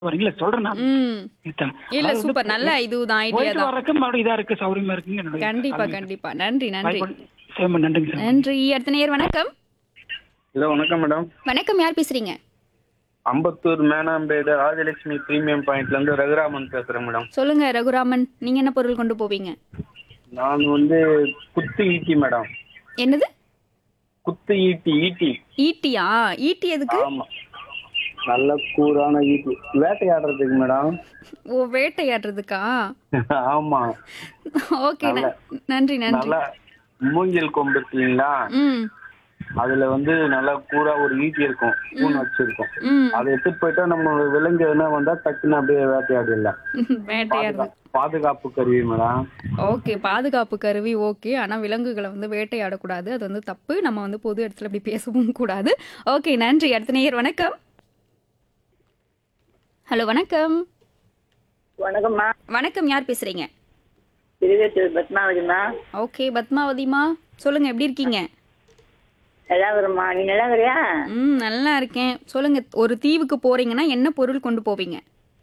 வரீங்களா சொல்றேன் நான் ம் இதுதான். இல்ல அதாவது சூப்பர் வந்து நல்ல இதுதான் ஐடியா போயிட்டு தான் வர்றதுக்கு மறுபடியும் இதா இருக்கு சௌரியமா இருக்குங்க என்னுடைய கண்டிப்பா ஆளுமை. கண்டிப்பா நன்றி நன்றி வாய்ப்பு- சேம நன்றிங்க சார் நன்றி அடுத்த நேயர் வணக்கம் ஹலோ வணக்கம் மேடம் வணக்கம் யார் பேசுறீங்க அம்பத்தூர் மேனாம்பேடு ராஜலட்சுமி பிரீமியம் பாயிண்ட்ல இருந்து ரகுராமன் பேசுறேன் மேடம் சொல்லுங்க ரகுராமன் நீங்க என்ன பொருள் கொண்டு போவீங்க நான் வந்து குத்து ஈட்டி மேடம் என்னது குத்து ஈட்டி ஈட்டி ஈட்டியா ஈட்டி எதுக்கு ஆமா நல்ல கூரான ஈட்டி வேட்டையாடுறதுக்கு மேடம் ஓ வேட்டையாடுறதுக்கா ஆமா ஓகே நன்றி நன்றி நல்ல மூங்கில் கொம்பு இருக்குங்களா ம் அதுல வந்து நல்லா கூரா ஒரு ஈட்டி இருக்கும் பூன் வச்சிருக்கும் ம் அதை எடுத்துட்டு போயிட்டா நம்ம விலங்கு எதுனா வந்தா டக்குன்னு அப்படியே வேட்டையாடிடலாம் வேட்டையாடுறது பாதுகாப்பு கருவி மேடம் ஓகே பாதுகாப்பு கருவி ஓகே ஆனா விலங்குகளை வந்து வேட்டையாடக்கூடாது அது வந்து தப்பு நம்ம வந்து பொது இடத்துல இப்படி பேசவும் கூடாது ஓகே நன்றி அடுத்த நேயர் வணக்கம் ஹலோ வணக்கம் வணக்கம்மா வணக்கம் யார் பேசுறீங்க திருவேற்றூர் பத்மாவதிம்மா ஓகே பத்மாவதிமா சொல்லுங்க எப்படி இருக்கீங்க நல்லா இருக்கிறம்மா நீ நல்லா இருக்கிறியா ம் நல்லா இருக்கேன் சொல்லுங்க ஒரு தீவுக்கு போறீங்கன்னா என்ன பொருள் கொண்டு போவீங்க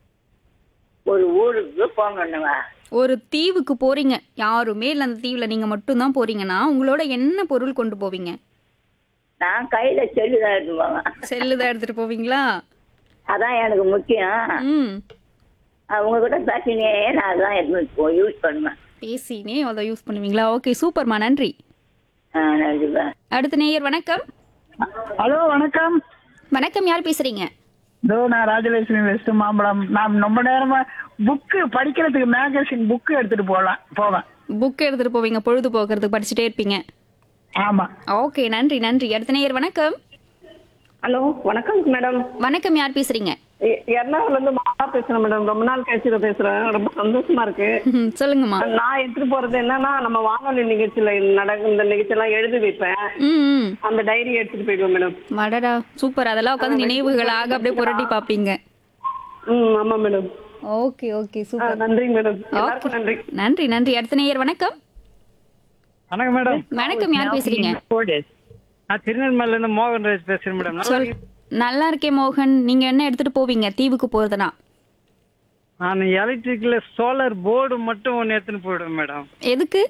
ஒரு ஊருக்கு போங்கண்ணுவா ஒரு தீவுக்கு போறீங்க யாருமே இல்லை அந்த தீவுல நீங்க மட்டும்தான் போறீங்கன்னா உங்களோட என்ன பொருள் கொண்டு போவீங்க நான் கையில செல்லு தான் எடுத்து போவேன் செல்லு தான் எடுத்துட்டு போவீங்களா அதான் எனக்கு முக்கியம் ம் அவங்க கூட பேசினே நான் அதான் எடுத்து போ யூஸ் பண்ணுவேன் பேசினே அதை யூஸ் பண்ணுவீங்களா ஓகே சூப்பர்மா நன்றி ஆ நன்றிப்பா அடுத்த நேயர் வணக்கம் ஹலோ வணக்கம் வணக்கம் யார் பேசுறீங்க இதோ நான் ராஜலட்சுமி வெஸ்ட் மாம்பழம் நான் ரொம்ப நேரமா புக்கு படிக்கிறதுக்கு மேகசின் புக்கு எடுத்துட்டு போகலாம் போவேன் புக் எடுத்துட்டு போவீங்க பொழுது போக்குறதுக்கு படிச்சுட்டே இருப்பீங்க ஆமா ஓகே நன்றி நன்றி அடுத்த நேயர் வணக்கம் ஹலோ வணக்கம் மேடம் வணக்கம் யார் பேசுறீங்க எ- எர்ணாகுளம்ல இருந்து மாலா பேசுறேன் மேடம் ரொம்ப நாள் கழிச்சு இதை பேசுறேன் ரொம்ப சந்தோஷமா இருக்கு ம், சொல்லுங்கம்மா நான் எடுத்துட்டு போறது என்னன்னா நம்ம வானொலி நிகழ்ச்சியில நடக்கும் இந்த நிகழ்ச்சியெல்லாம் எழுதி வைப்பேன் ம் ம் அந்த டைரி எடுத்துட்டு போயிடுவேன் மேடம் மடடா சூப்பர் அதெல்லாம் உட்காந்து நினைவுகளாக அப்படியே புரட்டி பார்ப்பீங்க ம் ஆமா மேடம் ஓகே ஓகே ஆ, சூப்பர் நன்றிங்க மேடம் ஓகே எல்லாருக்கும் நன்றி நன்றி நன்றி அடுத்த நேயர் வணக்கம் வணக்கம் மேடம் வணக்கம் யார் பேசுறீங்க நான் திருநெல்வேலில இருந்து மோகன் ராஜ் பேசுறேன் மேடம் நல்லா சொல் நல்லா இருக்கேன் மோகன் நீங்க என்ன எடுத்துட்டு போவீங்க தீவுக்கு போறதுனா நான் எலக்ட்ரிக்ல சோலார் போர்டு மட்டும் ஒன்று எடுத்துன்னு போயிடுவேன் மேடம் எதுக்கு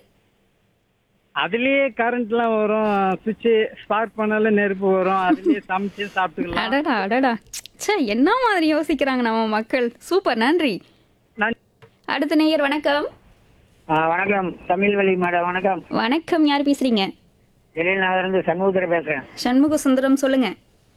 அதுலயே கரண்ட்லாம் வரும் சுவிட்ச் ஸ்பார்க் பண்ணாலும் நெருப்பு வரும் அதுலயே சமைச்சு சாப்பிட்டுக்கலாம் அடடா அடடா ச்சே என்ன மாதிரி யோசிக்கிறாங்க நம்ம மக்கள் சூப்பர் நன்றி நான் அடுத்த நேயர் வணக்கம் வணக்கம் தமிழ்வழி மேடம் வணக்கம் வணக்கம் யார் பேசுறீங்க இருந்து சண்முகத்தில் பேசுறேன் சண்முக சுந்தரம் சொல்லுங்க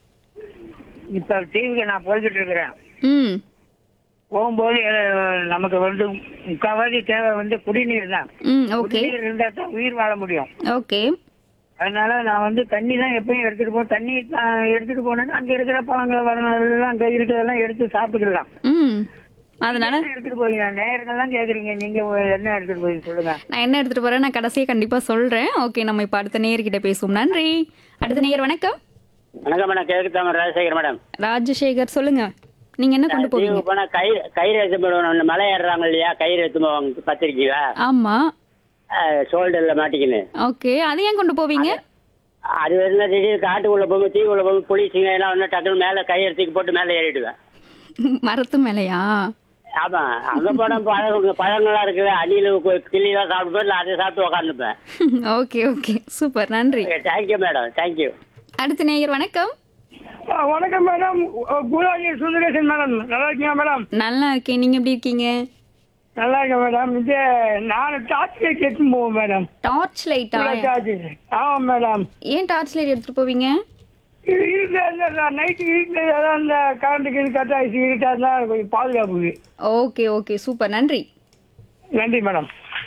இப்ப டிவிக்கு நான் போய்கிட்டு இருக்கிறேன் ம் போகும்போது அஹ், நமக்கு வந்து முக்கால்வாசி தேவை வந்து குடிநீர் தான் ம் ஓகே குடிநீர் இருந்தா தான் உயிர் வாழ முடியும் ஓகே அதனால நான் வந்து தண்ணி தான் எப்பயும் எடுத்துட்டு போ தண்ணி அஹ், எடுத்துட்டு போனேன்னா அங்க இருக்கிற பழங்கள் வரலாம் அங்க இருக்கிறதெல்லாம் எடுத்து சாப்பிட்டுக்கலாம் ம் அதனால என்ன எடுத்துட்டு போறீங்க நேரங்கள் தான் கேக்குறீங்க நீங்க என்ன எடுத்துட்டு போய் சொல்லுங்க நான் என்ன எடுத்துட்டு போறேன் நான் கடைசியா கண்டிப்பா சொல்றேன் ஓகே நம்ம இப்ப அடுத்த நேயர்கிட்ட பேசுவோம் நன்றி அடுத்த நேயர் வணக்கம் வணக்கம் மேடம் கிழக்கு தாமரை ராஜசேகர் மேடம் ராஜசேகர் சொல்லுங்க நீங்க என்ன கொண்டு போவீங்க தீவுக்கு போனா கயிறு கயிறு எடுத்து போடுவோம் இந்த மலை ஏறுறாங்க இல்லையா கயிறு எடுத்து போவாங்க பத்திரிக்கையா ஆமா ஷோல்டர்ல மாட்டிக்கின்னு ஓகே அதை ஏன் கொண்டு போவீங்க அது வந்து திடீர் காட்டுக்குள்ள போகும்போது தீவுக்குள்ள போகும்போது புளிச்சிங்க எல்லாம் வந்து டக்குனு மேல கயிறு தூக்கி போட்டு மேல ஏறிடுவேன் மரத்து மேலையா ஆமா அங்க போனா பழம் பழங்கள்லாம் இருக்குது அணில கிளியெல்லாம் சாப்பிட்டு அதை சாப்பிட்டு உக்காந்துப்பேன் ஓகே ஓகே சூப்பர் நன்றி தேங்க்யூ மேடம் தேங்க்யூ அடுத்த நேயர் வணக்கம் வணக்கம் மேடம் குலாஜி சுந்தரேசன் மேடம் நல்லா இருக்கீங்க மேடம் நல்லா இருக்கேன் நீங்க எப்படி இருக்கீங்க நல்லா இருக்கேன் மேடம் இது நான் டார்ச் லைட் எடுத்துன்னு போவேன் மேடம் டார்ச் லைட்டா டார்ச் ஆமா மேடம் ஏன் டார்ச் லைட் எடுத்துட்டு போவீங்க இருட்டில் நைட்டு இருட்டில் ஏதாவது அந்த கரண்ட்டுக்கு இது கட் ஆகிடுச்சு இருட்டாக இருந்தால் கொஞ்சம் பாதுகாப்புக்கு ஓகே ஓகே சூப்பர் நன்றி நன்றி மேடம்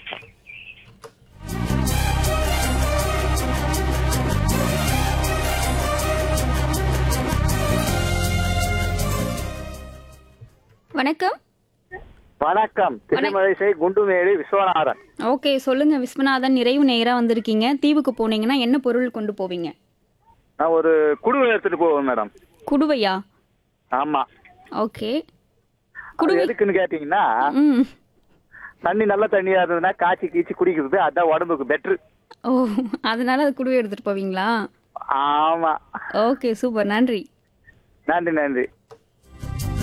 வணக்கம் வணக்கம் திருமலைசை குண்டுமேடு விஸ்வநாதன் ஓகே சொல்லுங்க விஸ்வநாதன் நிறைவு நேரா வந்திருக்கீங்க தீவுக்கு போனீங்கன்னா என்ன பொருள் கொண்டு போவீங்க நான் ஒரு குடுவை எடுத்துட்டு போவேன் மேடம் குடுவையா ஆமா ஓகே அது குடுவை எதுக்குன்னு கேட்டீங்கன்னா ம் தண்ணி நல்ல தண்ணியா இருந்ததுன்னா காய்ச்சி கீச்சி குடிக்கிறது அதான் உடம்புக்கு பெட்ரு ஓ அதனால அது குடுவை எடுத்துட்டு போவீங்களா ஆமா ஓகே சூப்பர் நன்றி நன்றி நன்றி